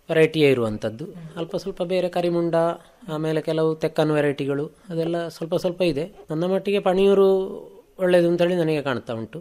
ವೆರೈಟಿಯೇ ಇರುವಂಥದ್ದು ಅಲ್ಪ ಸ್ವಲ್ಪ ಬೇರೆ ಕರಿಮುಂಡ ಆಮೇಲೆ ಕೆಲವು ತೆಕ್ಕನ್ ವೆರೈಟಿಗಳು ಅದೆಲ್ಲ ಸ್ವಲ್ಪ ಸ್ವಲ್ಪ ಇದೆ ನನ್ನ ಮಟ್ಟಿಗೆ ಪಣಿಯೂರು ಒಳ್ಳೆಯದು ಅಂತೇಳಿ ನನಗೆ ಕಾಣ್ತಾ ಉಂಟು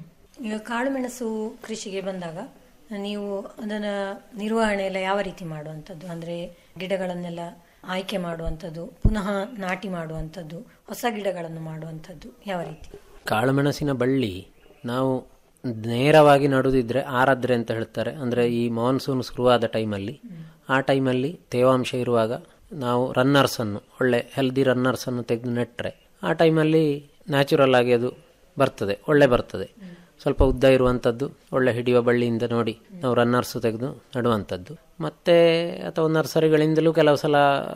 ಈಗ ಕಾಳುಮೆಣಸು ಕೃಷಿಗೆ ಬಂದಾಗ ನೀವು ಅದನ್ನ ನಿರ್ವಹಣೆ ಎಲ್ಲ ಯಾವ ರೀತಿ ಮಾಡುವಂಥದ್ದು ಅಂದ್ರೆ ಗಿಡಗಳನ್ನೆಲ್ಲ ಆಯ್ಕೆ ಮಾಡುವಂಥದ್ದು ಪುನಃ ನಾಟಿ ಮಾಡುವಂಥದ್ದು ಹೊಸ ಗಿಡಗಳನ್ನು ಮಾಡುವಂಥದ್ದು ಯಾವ ರೀತಿ ಕಾಳುಮೆಣಸಿನ ಬಳ್ಳಿ ನಾವು ನೇರವಾಗಿ ನಡುದಿದ್ರೆ ಆರದ್ರೆ ಅಂತ ಹೇಳ್ತಾರೆ ಅಂದರೆ ಈ ಮಾನ್ಸೂನ್ ಶುರುವಾದ ಟೈಮಲ್ಲಿ ಆ ಟೈಮಲ್ಲಿ ತೇವಾಂಶ ಇರುವಾಗ ನಾವು ರನ್ನರ್ಸನ್ನು ಒಳ್ಳೆ ಹೆಲ್ದಿ ರನ್ನರ್ಸನ್ನು ತೆಗೆದು ನೆಟ್ಟರೆ ಆ ಟೈಮಲ್ಲಿ ನ್ಯಾಚುರಲ್ ಆಗಿ ಅದು ಬರ್ತದೆ ಒಳ್ಳೆ ಬರ್ತದೆ ಸ್ವಲ್ಪ ಉದ್ದ ಇರುವಂಥದ್ದು ಒಳ್ಳೆ ಹಿಡಿಯುವ ಬಳ್ಳಿಯಿಂದ ನೋಡಿ ನಾವು ರನ್ನರ್ಸ್ ತೆಗೆದು ನಡುವಂಥದ್ದು ಮತ್ತೆ ಅಥವಾ ನರ್ಸರಿಗಳಿಂದಲೂ ಕೆಲವು ಸಲ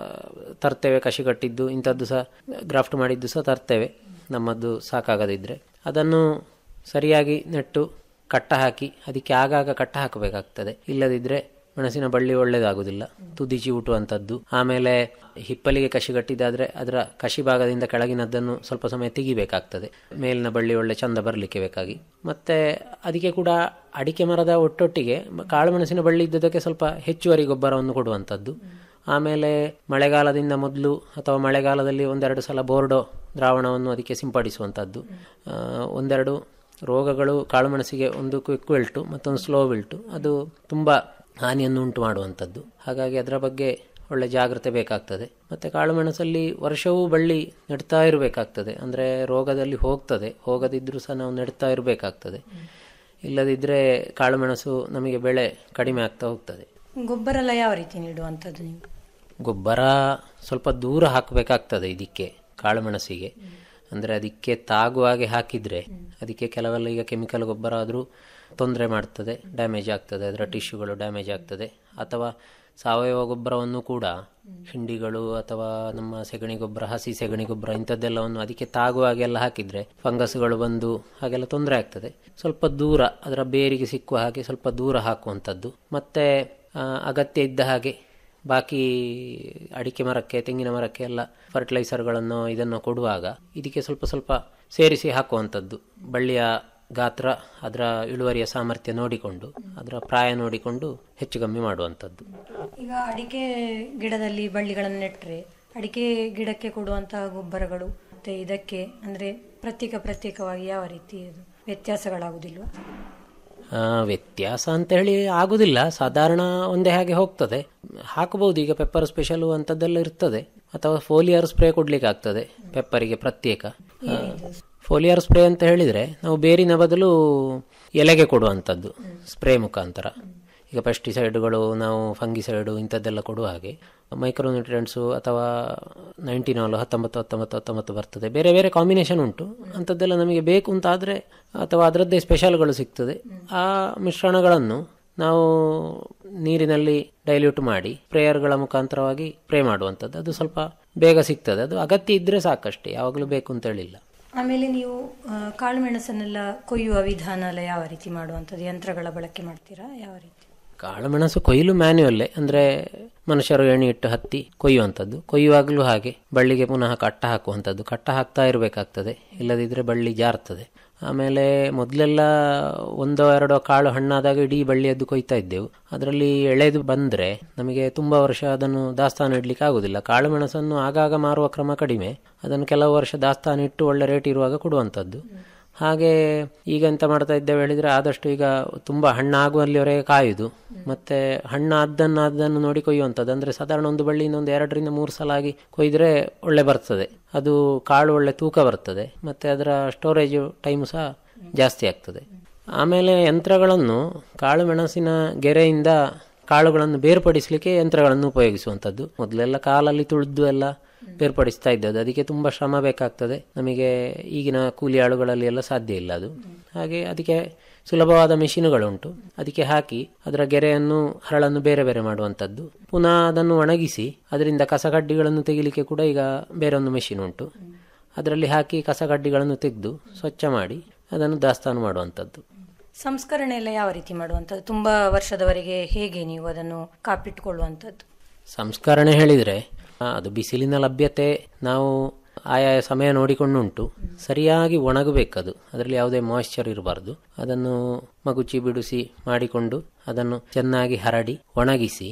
ತರ್ತೇವೆ ಕಸಿ ಕಟ್ಟಿದ್ದು ಇಂಥದ್ದು ಸಹ ಗ್ರಾಫ್ಟ್ ಮಾಡಿದ್ದು ಸಹ ತರ್ತೇವೆ ನಮ್ಮದು ಸಾಕಾಗದಿದ್ದರೆ ಅದನ್ನು ಸರಿಯಾಗಿ ನೆಟ್ಟು ಕಟ್ಟ ಹಾಕಿ ಅದಕ್ಕೆ ಆಗಾಗ ಕಟ್ಟ ಹಾಕಬೇಕಾಗ್ತದೆ ಇಲ್ಲದಿದ್ದರೆ ಮೆಣಸಿನ ಬಳ್ಳಿ ಒಳ್ಳೆಯದಾಗುವುದಿಲ್ಲ ತುದಿ ಚಿವುಟುವಂಥದ್ದು ಆಮೇಲೆ ಹಿಪ್ಪಲಿಗೆ ಕಸಿ ಕಟ್ಟಿದ್ದಾದರೆ ಅದರ ಕಸಿ ಭಾಗದಿಂದ ಕೆಳಗಿನದ್ದನ್ನು ಸ್ವಲ್ಪ ಸಮಯ ತೆಗಿಬೇಕಾಗ್ತದೆ ಮೇಲಿನ ಬಳ್ಳಿ ಒಳ್ಳೆ ಚಂದ ಬರಲಿಕ್ಕೆ ಬೇಕಾಗಿ ಮತ್ತೆ ಅದಕ್ಕೆ ಕೂಡ ಅಡಿಕೆ ಮರದ ಒಟ್ಟೊಟ್ಟಿಗೆ ಕಾಳುಮೆಣಸಿನ ಬಳ್ಳಿ ಇದ್ದದಕ್ಕೆ ಸ್ವಲ್ಪ ಹೆಚ್ಚುವರಿ ಗೊಬ್ಬರವನ್ನು ಕೊಡುವಂಥದ್ದು ಆಮೇಲೆ ಮಳೆಗಾಲದಿಂದ ಮೊದಲು ಅಥವಾ ಮಳೆಗಾಲದಲ್ಲಿ ಒಂದೆರಡು ಸಲ ಬೋರ್ಡೋ ದ್ರಾವಣವನ್ನು ಅದಕ್ಕೆ ಸಿಂಪಡಿಸುವಂಥದ್ದು ಆ, ಒಂದೆರಡು ರೋಗಗಳು ಕಾಳುಮೆಣಸಿಗೆ ಒಂದು ಕ್ವಿಕ್ ವಿಲ್ಟು ಮತ್ತೊಂದು ಸ್ಲೋ ವಿಲ್ಟು ಅದು ತುಂಬ ಹಾನಿಯನ್ನು ಉಂಟು ಮಾಡುವಂಥದ್ದು ಹಾಗಾಗಿ ಅದರ ಬಗ್ಗೆ ಒಳ್ಳೆ ಜಾಗ್ರತೆ ಬೇಕಾಗ್ತದೆ ಮತ್ತು ಕಾಳುಮೆಣಸಲ್ಲಿ ವರ್ಷವೂ ಬಳ್ಳಿ ನೆಡ್ತಾ ಇರಬೇಕಾಗ್ತದೆ ಅಂದರೆ ರೋಗದಲ್ಲಿ ಹೋಗ್ತದೆ ಹೋಗದಿದ್ದರೂ ಸಹ ನಾವು ನೆಡ್ತಾ ಇರಬೇಕಾಗ್ತದೆ ಇಲ್ಲದಿದ್ದರೆ ಕಾಳುಮೆಣಸು ನಮಗೆ ಬೆಳೆ ಕಡಿಮೆ ಆಗ್ತಾ ಹೋಗ್ತದೆ ಗೊಬ್ಬರ ಎಲ್ಲ ಯಾವ ರೀತಿ ನೀಡುವಂಥದ್ದು ನೀವು ಗೊಬ್ಬರ ಸ್ವಲ್ಪ ದೂರ ಹಾಕಬೇಕಾಗ್ತದೆ ಇದಕ್ಕೆ ಕಾಳುಮೆಣಸಿಗೆ ಅಂದರೆ ಅದಕ್ಕೆ ತಾಗುವ ಹಾಗೆ ಹಾಕಿದರೆ ಅದಕ್ಕೆ ಕೆಲವೆಲ್ಲ ಈಗ ಕೆಮಿಕಲ್ ಗೊಬ್ಬರ ಆದರೂ ತೊಂದರೆ ಮಾಡ್ತದೆ ಡ್ಯಾಮೇಜ್ ಆಗ್ತದೆ ಅದರ ಟಿಶ್ಯೂಗಳು ಡ್ಯಾಮೇಜ್ ಆಗ್ತದೆ ಅಥವಾ ಸಾವಯವ ಗೊಬ್ಬರವನ್ನು ಕೂಡ ಹಿಂಡಿಗಳು ಅಥವಾ ನಮ್ಮ ಸೆಗಣಿ ಗೊಬ್ಬರ ಹಸಿ ಸೆಗಣಿ ಗೊಬ್ಬರ ಇಂಥದ್ದೆಲ್ಲವನ್ನು ಅದಕ್ಕೆ ತಾಗುವ ಹಾಗೆಲ್ಲ ಹಾಕಿದರೆ ಫಂಗಸ್ಗಳು ಬಂದು ಹಾಗೆಲ್ಲ ತೊಂದರೆ ಆಗ್ತದೆ ಸ್ವಲ್ಪ ದೂರ ಅದರ ಬೇರಿಗೆ ಸಿಕ್ಕುವ ಹಾಗೆ ಸ್ವಲ್ಪ ದೂರ ಹಾಕುವಂಥದ್ದು ಮತ್ತೆ ಆ, ಅಗತ್ಯ ಇದ್ದ ಹಾಗೆ ಬಾಕಿ ಅಡಿಕೆ ಮರಕ್ಕೆ ತೆಂಗಿನ ಮರಕ್ಕೆ ಎಲ್ಲ ಫರ್ಟಿಲೈಸರ್ಗಳನ್ನು ಇದನ್ನು ಕೊಡುವಾಗ ಇದಕ್ಕೆ ಸ್ವಲ್ಪ ಸ್ವಲ್ಪ ಸೇರಿಸಿ ಹಾಕುವಂಥದ್ದು ಬಳ್ಳಿಯ ಗಾತ್ರ ಅದರ ಇಳುವರಿಯ ಸಾಮರ್ಥ್ಯ ನೋಡಿಕೊಂಡು ಅದರ ಪ್ರಾಯ ನೋಡಿಕೊಂಡು ಹೆಚ್ಚು ಕಮ್ಮಿ ಮಾಡುವಂಥದ್ದು ಈಗ ಅಡಿಕೆ ಗಿಡದಲ್ಲಿ ಬಳ್ಳಿಗಳನ್ನು ನೆಟ್ಟರೆ ಅಡಿಕೆ ಗಿಡಕ್ಕೆ ಕೊಡುವಂತಹ ಗೊಬ್ಬರಗಳು ಮತ್ತೆ ಇದಕ್ಕೆ ಅಂದ್ರೆ ಪ್ರತ್ಯೇಕ ಪ್ರತ್ಯೇಕವಾಗಿ ಯಾವ ರೀತಿ ಅದು ವ್ಯತ್ಯಾಸಗಳಾಗುವುದಿಲ್ವಾ ಆ, ವ್ಯತ್ಯಾಸ ಅಂತ ಹೇಳಿ ಆಗುದಿಲ್ಲ ಸಾಧಾರಣ ಒಂದೇ ಹಾಗೆ ಹೋಗ್ತದೆ ಹಾಕಬಹುದು ಈಗ ಪೆಪ್ಪರ್ ಸ್ಪೆಷಲು ಅಂಥದ್ದೆಲ್ಲ ಇರ್ತದೆ ಅಥವಾ ಫೋಲಿಯರ್ ಸ್ಪ್ರೇ ಕೊಡ್ಲಿಕ್ಕೆ ಆಗ್ತದೆ ಪೆಪ್ಪರಿಗೆ ಪ್ರತ್ಯೇಕ ಆ, ಫೋಲಿಯರ್ ಸ್ಪ್ರೇ ಅಂತ ಹೇಳಿದ್ರೆ ನಾವು ಬೇರಿನ ಬದಲು ಎಲೆಗೆ ಕೊಡುವಂಥದ್ದು ಸ್ಪ್ರೇ ಮುಖಾಂತರ ಈಗ ಪೆಸ್ಟಿಸೈಡ್ಗಳು ನಾವು ಫಂಗಿಸೈಡು ಇಂಥದ್ದೆಲ್ಲ ಕೊಡುವ ಹಾಗೆ ಮೈಕ್ರೋನ್ಯೂಟ್ರಿಯೆಂಟ್ಸು ಅಥವಾ ನೈಂಟಿನಾಲು ಹತ್ತೊಂಬತ್ತು ಹತ್ತೊಂಬತ್ತು ಹತ್ತೊಂಬತ್ತು ಬರ್ತದೆ ಬೇರೆ ಬೇರೆ ಕಾಂಬಿನೇಷನ್ ಉಂಟು ಅಂಥದ್ದೆಲ್ಲ ನಮಗೆ ಬೇಕು ಅಂತಾದರೆ ಅಥವಾ ಅದರದ್ದೇ ಸ್ಪೆಷಲ್ಗಳು ಸಿಗ್ತದೆ ಆ ಮಿಶ್ರಣಗಳನ್ನು ನಾವು ನೀರಿನಲ್ಲಿ ಡೈಲ್ಯೂಟ್ ಮಾಡಿ ಪ್ರೇಯರ್ಗಳ ಮುಖಾಂತರವಾಗಿ ಪ್ರೇ ಮಾಡುವಂಥದ್ದು ಅದು ಸ್ವಲ್ಪ ಬೇಗ ಸಿಗ್ತದೆ ಅದು ಅಗತ್ಯ ಇದ್ದರೆ ಸಾಕಷ್ಟೇ ಯಾವಾಗಲೂ ಬೇಕು ಅಂತ ಹೇಳಿಲ್ಲ ಆಮೇಲೆ ನೀವು ಆ, ಕಾಳುಮೆಣಸನ್ನೆಲ್ಲ ಕೊಯ್ಯುವ ವಿಧಾನ ಎಲ್ಲ ಯಾವ ರೀತಿ ಮಾಡುವಂಥದ್ದು ಯಂತ್ರಗಳ ಬಳಕೆ ಮಾಡ್ತೀರಾ ಯಾವ ರೀತಿ ಕಾಳುಮೆಣಸು ಕೊಯ್ಲು ಮ್ಯಾನ್ಯುವಲ್ಲೇ ಅಂದರೆ ಮನುಷ್ಯರು ಎಣ್ಣೆ ಇಟ್ಟು ಹತ್ತಿ ಕೊಯ್ಯುವಂಥದ್ದು ಕೊಯ್ಯುವಾಗಲೂ ಹಾಗೆ ಬಳ್ಳಿಗೆ ಪುನಃ ಕಟ್ಟ ಹಾಕುವಂಥದ್ದು ಕಟ್ಟ ಹಾಕ್ತಾ ಇರಬೇಕಾಗ್ತದೆ ಇಲ್ಲದಿದ್ದರೆ ಬಳ್ಳಿ ಜಾರ್ತದೆ ಆಮೇಲೆ ಮೊದಲೆಲ್ಲ ಒಂದೋ ಎರಡೋ ಕಾಳು ಹಣ್ಣಾದಾಗ ಇಡೀ ಬಳ್ಳಿಯದ್ದು ಕೊಯ್ತಾ ಇದ್ದೆವು ಅದರಲ್ಲಿ ಎಳೆದು ಬಂದರೆ ನಮಗೆ ತುಂಬ ವರ್ಷ ಅದನ್ನು ದಾಸ್ತಾನು ಇಡ್ಲಿಕ್ಕೆ ಆಗುದಿಲ್ಲ ಕಾಳುಮೆಣಸನ್ನು ಆಗಾಗ ಮಾರುವ ಕ್ರಮ ಕಡಿಮೆ ಅದನ್ನು ಕೆಲವು ವರ್ಷ ದಾಸ್ತಾನು ಇಟ್ಟು ಒಳ್ಳೆ ರೇಟ್ ಇರುವಾಗ ಕೊಡುವಂಥದ್ದು ಹಾಗೆ ಈಗ ಎಂತ ಮಾಡ್ತಾ ಇದ್ದೇವೆ ಹೇಳಿದ್ರೆ ಆದಷ್ಟು ಈಗ ತುಂಬಾ ಹಣ್ಣಾಗುವಲ್ಲಿವರೆಗೆ ಕಾಯುದು ಮತ್ತೆ ಹಣ್ಣಾದ್ದನ್ನು ಅದನ್ನು ನೋಡಿ ಕೊಯ್ಯುವಂಥದ್ದು ಅಂದ್ರೆ ಸಾಧಾರಣ ಒಂದು ಬಳ್ಳಿಯಿಂದ ಒಂದು ಎರಡರಿಂದ ಮೂರು ಸಲ ಆಗಿ ಕೊಯ್ದ್ರೆ ಒಳ್ಳೆ ಬರ್ತದೆ ಅದು ಕಾಳು ಒಳ್ಳೆ ತೂಕ ಬರ್ತದೆ ಮತ್ತೆ ಅದರ ಸ್ಟೋರೇಜ್ ಟೈಮ್ ಸಹ ಜಾಸ್ತಿ ಆಗ್ತದೆ ಆಮೇಲೆ ಯಂತ್ರಗಳನ್ನು ಕಾಳು ಮೆಣಸಿನ ಗೆರೆಯಿಂದ ಕಾಳುಗಳನ್ನು ಬೇರ್ಪಡಿಸಲಿಕ್ಕೆ ಯಂತ್ರಗಳನ್ನು ಉಪಯೋಗಿಸುವಂಥದ್ದು ಮೊದಲೆಲ್ಲ ಕಾಲಲ್ಲಿ ತುಳಿದು ಎಲ್ಲ ಬೇರ್ಪಡಿಸ್ತಾ ಇದ್ದದ್ದು ಅದಕ್ಕೆ ತುಂಬ ಶ್ರಮ ಬೇಕಾಗ್ತದೆ ನಮಗೆ ಈಗಿನ ಕೂಲಿ ಆಳುಗಳಲ್ಲಿ ಎಲ್ಲ ಸಾಧ್ಯ ಇಲ್ಲ ಅದು ಹಾಗೆ ಅದಕ್ಕೆ ಸುಲಭವಾದ ಮೆಷಿನುಗಳುಂಟು ಅದಕ್ಕೆ ಹಾಕಿ ಅದರ ಗೆರೆಯನ್ನು ಹರಳನ್ನು ಬೇರೆ ಬೇರೆ ಮಾಡುವಂಥದ್ದು ಪುನಃ ಅದನ್ನು ಒಣಗಿಸಿ ಅದರಿಂದ ಕಸಗಡ್ಡಿಗಳನ್ನು ತೆಗಿಲಿಕ್ಕೆ ಕೂಡ ಈಗ ಬೇರೆ ಒಂದು ಮೆಷಿನ್ ಉಂಟು ಅದರಲ್ಲಿ ಹಾಕಿ ಕಸಗಡ್ಡಿಗಳನ್ನು ತೆಗೆದು ಸ್ವಚ್ಛ ಮಾಡಿ ಅದನ್ನು ದಾಸ್ತಾನು ಮಾಡುವಂಥದ್ದು ಸಂಸ್ಕರಣೆ ಎಲ್ಲ ಯಾವ ರೀತಿ ಮಾಡುವಂಥದ್ದು ತುಂಬಾ ವರ್ಷದವರೆಗೆ ಹೇಗೆ ನೀವು ಅದನ್ನು ಕಾಪಿಟ್ಟುಕೊಳ್ಳುವಂಥದ್ದು ಸಂಸ್ಕರಣೆ ಹೇಳಿದರೆ ಆ, ಅದು ಬಿಸಿಲಿನ ಲಭ್ಯತೆ ನಾವು ಆಯಾಯ ಸಮಯ ನೋಡಿಕೊಂಡುಂಟು ಸರಿಯಾಗಿ ಒಣಗಬೇಕದು ಅದರಲ್ಲಿ ಯಾವುದೇ ಮಾಯಿಶ್ಚರ್ ಇರಬಾರ್ದು ಅದನ್ನು ಮಗುಚಿ ಬಿಡಿಸಿ ಮಾಡಿಕೊಂಡು ಅದನ್ನು ಚೆನ್ನಾಗಿ ಹರಡಿ ಒಣಗಿಸಿ